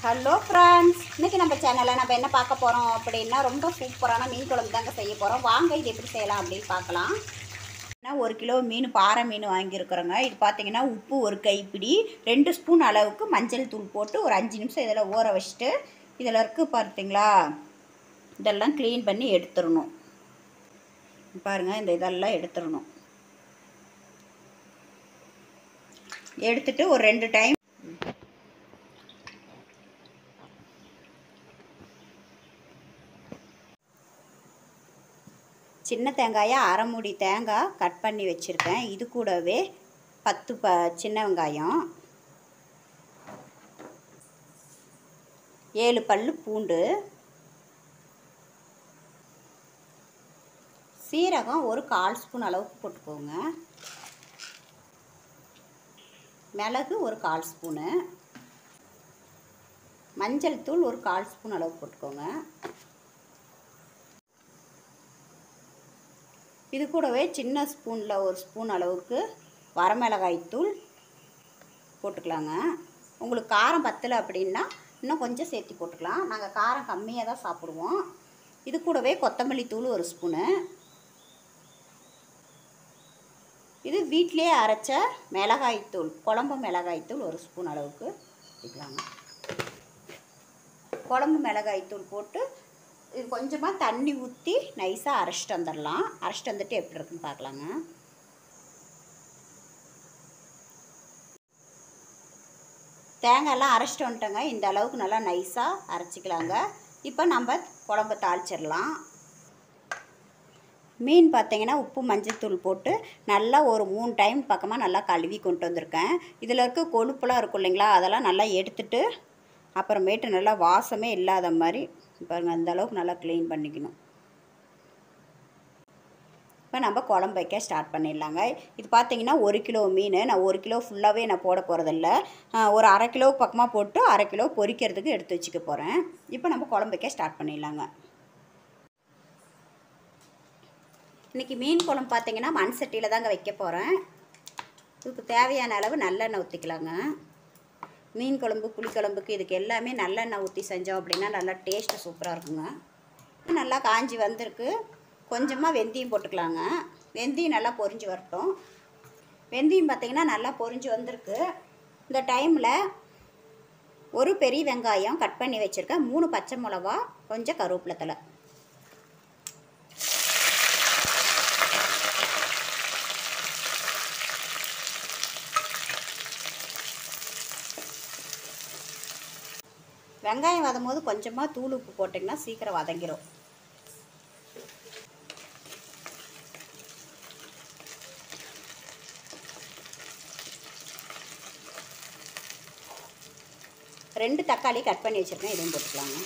hello friends இன்றைக்கி நம்ம சேனலில் நம்ம என்ன பார்க்க போகிறோம் அப்படின்னா ரொம்ப சூப்பரான மீன் குழம்பு தாங்க செய்ய போகிறோம் வாங்க இது எப்படி செய்யலாம் அப்படின்னு பார்க்கலாம் நான் ஒரு கிலோ மீன் பாறை மீன் வாங்கியிருக்கிறோங்க இது பார்த்தீங்கன்னா உப்பு ஒரு கைப்பிடி ரெண்டு ஸ்பூன் அளவுக்கு மஞ்சள் தூள் போட்டு ஒரு அஞ்சு நிமிஷம் இதில் ஊற வச்சுட்டு இதில் இருக்குது பார்த்தீங்களா இதெல்லாம் க்ளீன் பண்ணி எடுத்துடணும் பாருங்கள் இந்த இதெல்லாம் எடுத்துடணும் எடுத்துட்டு ஒரு ரெண்டு டைம் சின்ன தேங்காயை அரை மூடி தேங்காய் கட் பண்ணி வச்சுருக்கேன் இது கூடவே பத்து ப சின்ன வெங்காயம் ஏழு பல் பூண்டு சீரகம் ஒரு கால் ஸ்பூன் அளவுக்கு போட்டுக்கோங்க மிளகு ஒரு கால் ஸ்பூனு மஞ்சள் தூள் ஒரு கால் ஸ்பூன் அளவு போட்டுக்கோங்க இது கூடவே சின்ன ஸ்பூனில் ஒரு ஸ்பூன் அளவுக்கு வரமிளகாய் தூள் போட்டுக்கலாங்க உங்களுக்கு காரம் பத்தலை அப்படின்னா இன்னும் கொஞ்சம் சேர்த்து போட்டுக்கலாம் நாங்கள் காரம் கம்மியாக தான் சாப்பிடுவோம் இது கூடவே கொத்தமல்லி தூள் ஒரு ஸ்பூனு இது வீட்டிலே அரைச்ச மிளகாய்த்தூள் குழம்பு மிளகாய்த்தூள் ஒரு ஸ்பூன் அளவுக்கு ஊற்றிக்கலாங்க குழம்பு மிளகாய்த்தூள் போட்டு இது கொஞ்சமாக தண்ணி ஊற்றி நைஸாக அரைச்சிட்டு வந்துடலாம் அரைச்சிட்டு வந்துட்டு எப்படி இருக்குன்னு பார்க்கலாங்க தேங்காயெல்லாம் அரைச்சிட்டு வந்துட்டோங்க இந்த அளவுக்கு நல்லா நைஸாக அரைச்சிக்கலாங்க இப்போ நம்ம குழம்பு தாளிச்சிடலாம் மீன் பார்த்தீங்கன்னா உப்பு மஞ்சத்தூள் போட்டு நல்லா ஒரு மூணு டைம் பக்கமாக நல்லா கழுவி கொண்டு வந்திருக்கேன் இதில் இருக்க கொழுப்புலாம் இருக்கும் இல்லைங்களா அதெல்லாம் நல்லா எடுத்துட்டு அப்புறமேட்டு நல்லா வாசமே இல்லாத மாதிரி பாருங்கள் அந்த அளவுக்கு நல்லா க்ளீன் பண்ணிக்கணும் இப்போ நம்ம குழம்பு வைக்க ஸ்டார்ட் பண்ணிடலாங்க இது பார்த்தீங்கன்னா ஒரு கிலோ மீன் நான் ஒரு கிலோ ஃபுல்லாகவே நான் போட போகிறதில்ல ஒரு அரை கிலோ பக்கமாக போட்டு அரை கிலோ பொரிக்கிறதுக்கு எடுத்து வச்சுக்க போகிறேன் இப்போ நம்ம குழம்பு வைக்க ஸ்டார்ட் பண்ணிடலாங்க இன்றைக்கி மீன் குழம்பு பார்த்தீங்கன்னா மண் சட்டியில் தாங்க வைக்க போகிறேன் இதுக்கு தேவையான அளவு நல்லெண்ணெய் ஊற்றிக்கலாங்க மீன் குழம்பு புளிக்குழம்புக்கு இதுக்கு எல்லாமே நல்லெண்ணெய் ஊற்றி செஞ்சோம் அப்படின்னா நல்லா டேஸ்ட்டு சூப்பராக இருக்குங்க நல்லா காஞ்சி வந்திருக்கு கொஞ்சமாக வெந்தயம் போட்டுக்கலாங்க வெந்தயம் நல்லா பொரிஞ்சு வரட்டும் வெந்தயம் பார்த்திங்கன்னா நல்லா பொரிஞ்சு வந்திருக்கு இந்த டைமில் ஒரு பெரிய வெங்காயம் கட் பண்ணி வச்சுருக்கேன் மூணு பச்சை மிளகா கொஞ்சம் கருவேப்பிலை தலை வெங்காயம் வதம் போது கொஞ்சமாக தூள் உப்பு போட்டிங்கன்னா சீக்கிரம் வதங்கிடும் ரெண்டு தக்காளி கட் பண்ணி வச்சுருக்கேன் இதுவும் போட்டுக்கலாங்க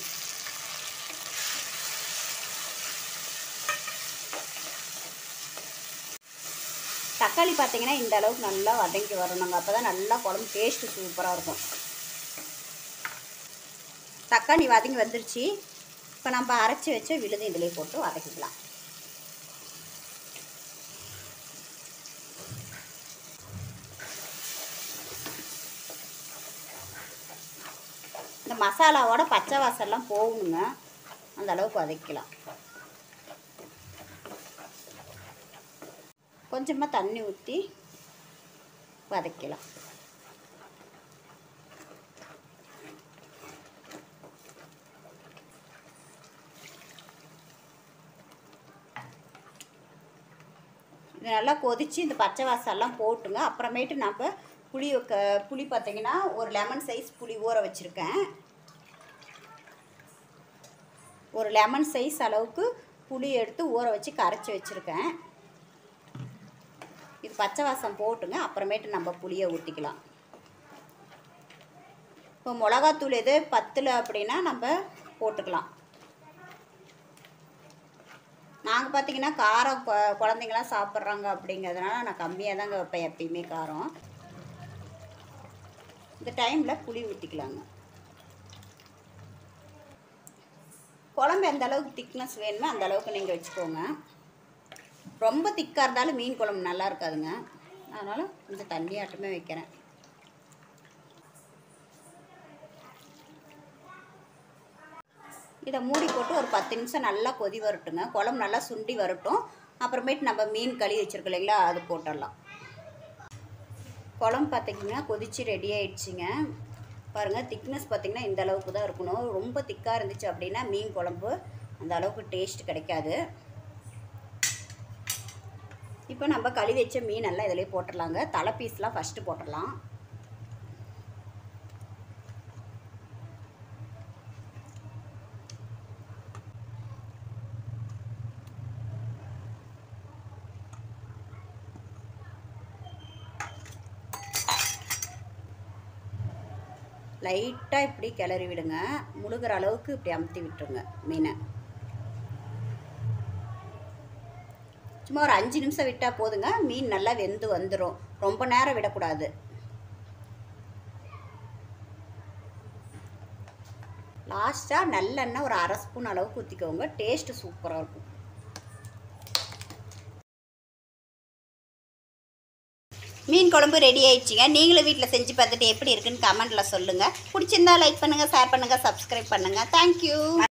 தக்காளி பார்த்தீங்கன்னா இந்த அளவுக்கு நல்லா வதங்கி வரணுங்க அப்போ தான் நல்லா குழம்பு டேஸ்ட்டு சூப்பராக இருக்கும் தக்காளி வதங்கி வந்துருச்சு இப்போ நம்ம அரைச்சி வச்ச விழுது இதிலே போட்டு வதக்கிக்கலாம் இந்த மசாலாவோட பச்சை வாசல்லாம் போகணுங்க அந்த அளவுக்கு வதக்கலாம் கொஞ்சமாக தண்ணி ஊற்றி வதக்கலாம் இது நல்லா கொதித்து இந்த பச்சை வாசம்லாம் போட்டுங்க அப்புறமேட்டு நம்ம புளி வைக்க புளி பார்த்தீங்கன்னா ஒரு லெமன் சைஸ் புளி ஊற வச்சுருக்கேன் ஒரு லெமன் சைஸ் அளவுக்கு புளி எடுத்து ஊற வச்சு கரைச்சி வச்சுருக்கேன் இது பச்சை வாசம் போட்டுங்க அப்புறமேட்டு நம்ம புளியை ஊற்றிக்கலாம் இப்போ மிளகாத்தூள் எது பத்தில் அப்படின்னா நம்ம போட்டுக்கலாம் நாங்கள் பார்த்தீங்கன்னா காரம் கொ- குழந்தைங்களாம் சாப்பிட்றாங்க அப்படிங்கிறதுனால நான் கம்மியாக தாங்க வைப்பேன் எப்பயுமே காரம் இந்த டைமில் புளி ஊற்றிக்கலாங்க குழம்பு எந்த அளவுக்கு திக்னஸ் வேணுமோ அந்த அளவுக்கு நீங்கள் வச்சுக்கோங்க ரொம்ப திக்காக இருந்தாலும் மீன் குழம்பு நல்லா இருக்காதுங்க அதனால் கொஞ்சம் தண்ணியாட்டமே வைக்கிறேன் இதை மூடி போட்டு ஒரு பத்து நிமிஷம் நல்லா கொதி வரட்டுங்க குழம்பு நல்லா சுண்டி வரட்டும் அப்புறமேட்டு நம்ம மீன் கழுவி வச்சுருக்கோம் இல்லைங்களா அது போட்டுடலாம் குழம்பு பார்த்திங்கன்னா கொதிச்சு ரெடி ஆயிடுச்சுங்க பாருங்கள் திக்னஸ் பார்த்திங்கன்னா இந்த அளவுக்கு தான் இருக்கணும் ரொம்ப திக்காக இருந்துச்சு அப்படின்னா மீன் குழம்பு அந்த அளவுக்கு டேஸ்ட் கிடைக்காது இப்போ நம்ம கழுவி வச்ச மீன் எல்லாம் இதிலே போட்டுடலாங்க தலை பீஸ்லாம் ஃபஸ்ட்டு போட்டுடலாம் லைட்டாக இப்படி கிளறி விடுங்க முழுகிற அளவுக்கு இப்படி அமுத்தி விட்டுருங்க மீனை சும்மா ஒரு அஞ்சு நிமிஷம் விட்டால் போதுங்க மீன் நல்லா வெந்து வந்துடும் ரொம்ப நேரம் விடக்கூடாது லாஸ்ட்டாக நல்லெண்ணெய் ஒரு அரை ஸ்பூன் அளவுக்கு ஊற்றிக்கோங்க டேஸ்ட்டு சூப்பராக இருக்கும் மீன் குழம்பு ரெடி ஆயிடுச்சுங்க நீங்களும் வீட்டில் செஞ்சு பார்த்துட்டு எப்படி இருக்குன்னு கமெண்ட்டில் சொல்லுங்கள் பிடிச்சிருந்தா லைக் பண்ணுங்கள் ஷேர் பண்ணுங்கள் சப்ஸ்கிரைப் பண்ணுங்கள் தேங்க்யூ